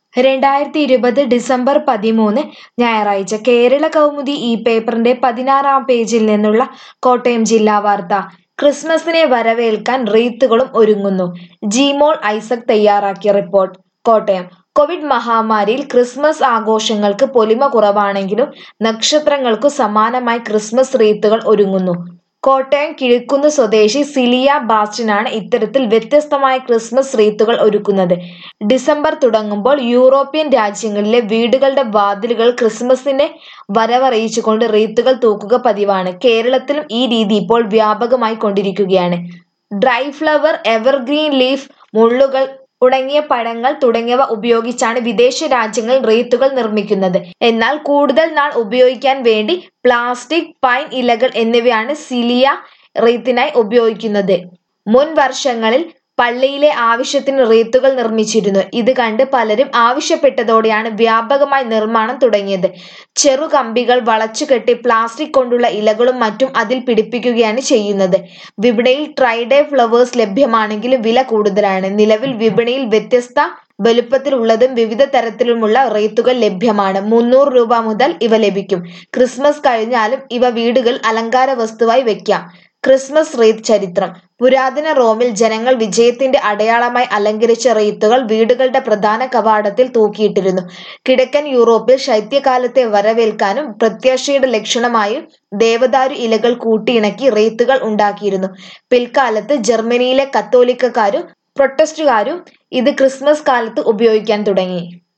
രണ്ടായിരത്തി ഇരുപത് ഡിസംബർ പതിമൂന്ന് ഞായറാഴ്ച കേരള കൗമുദി ഈ പേപ്പറിന്റെ പതിനാറാം പേജിൽ നിന്നുള്ള കോട്ടയം ജില്ലാ വാർത്ത ക്രിസ്മസിനെ വരവേൽക്കാൻ റീത്തുകളും ഒരുങ്ങുന്നു ജിമോൾ ഐസക് തയ്യാറാക്കിയ റിപ്പോർട്ട് കോട്ടയം കോവിഡ് മഹാമാരിയിൽ ക്രിസ്മസ് ആഘോഷങ്ങൾക്ക് പൊലിമ കുറവാണെങ്കിലും നക്ഷത്രങ്ങൾക്കു സമാനമായി ക്രിസ്മസ് റീത്തുകൾ ഒരുങ്ങുന്നു കോട്ടയം കിഴക്കുന്ന് സ്വദേശി സിലിയ ബാസ്റ്റിനാണ് ഇത്തരത്തിൽ വ്യത്യസ്തമായ ക്രിസ്മസ് റീത്തുകൾ ഒരുക്കുന്നത് ഡിസംബർ തുടങ്ങുമ്പോൾ യൂറോപ്യൻ രാജ്യങ്ങളിലെ വീടുകളുടെ വാതിലുകൾ ക്രിസ്മസിന്റെ വരവറിയിച്ചുകൊണ്ട് റീത്തുകൾ തൂക്കുക പതിവാണ് കേരളത്തിലും ഈ രീതി ഇപ്പോൾ വ്യാപകമായി കൊണ്ടിരിക്കുകയാണ് ഡ്രൈ ഫ്ലവർ എവർഗ്രീൻ ലീഫ് മുള്ളുകൾ ഉണങ്ങിയ പഴങ്ങൾ തുടങ്ങിയവ ഉപയോഗിച്ചാണ് വിദേശ രാജ്യങ്ങളിൽ റീത്തുകൾ നിർമ്മിക്കുന്നത് എന്നാൽ കൂടുതൽ നാൾ ഉപയോഗിക്കാൻ വേണ്ടി പ്ലാസ്റ്റിക് പൈൻ ഇലകൾ എന്നിവയാണ് സിലിയ റീത്തിനായി ഉപയോഗിക്കുന്നത് മുൻ വർഷങ്ങളിൽ പള്ളിയിലെ ആവശ്യത്തിന് റീത്തുകൾ നിർമ്മിച്ചിരുന്നു ഇത് കണ്ട് പലരും ആവശ്യപ്പെട്ടതോടെയാണ് വ്യാപകമായി നിർമ്മാണം തുടങ്ങിയത് ചെറു കമ്പികൾ വളച്ചുകെട്ടി പ്ലാസ്റ്റിക് കൊണ്ടുള്ള ഇലകളും മറ്റും അതിൽ പിടിപ്പിക്കുകയാണ് ചെയ്യുന്നത് വിപണിയിൽ ട്രൈഡേ ഫ്ലവേഴ്സ് ലഭ്യമാണെങ്കിലും വില കൂടുതലാണ് നിലവിൽ വിപണിയിൽ വ്യത്യസ്ത വലുപ്പത്തിലുള്ളതും വിവിധ തരത്തിലുമുള്ള റീത്തുകൾ ലഭ്യമാണ് മുന്നൂറ് രൂപ മുതൽ ഇവ ലഭിക്കും ക്രിസ്മസ് കഴിഞ്ഞാലും ഇവ വീടുകൾ അലങ്കാര വസ്തുവായി വെക്കാം ക്രിസ്മസ് റീത്ത് ചരിത്രം പുരാതന റോമിൽ ജനങ്ങൾ വിജയത്തിന്റെ അടയാളമായി അലങ്കരിച്ച റീത്തുകൾ വീടുകളുടെ പ്രധാന കവാടത്തിൽ തൂക്കിയിട്ടിരുന്നു കിഴക്കൻ യൂറോപ്പിൽ ശൈത്യകാലത്തെ വരവേൽക്കാനും പ്രത്യാശയുടെ ലക്ഷണമായും ദേവദാരു ഇലകൾ കൂട്ടിയിണക്കി റീത്തുകൾ ഉണ്ടാക്കിയിരുന്നു പിൽക്കാലത്ത് ജർമ്മനിയിലെ കത്തോലിക്കക്കാരും പ്രൊട്ടസ്റ്റുകാരും ഇത് ക്രിസ്മസ് കാലത്ത് ഉപയോഗിക്കാൻ തുടങ്ങി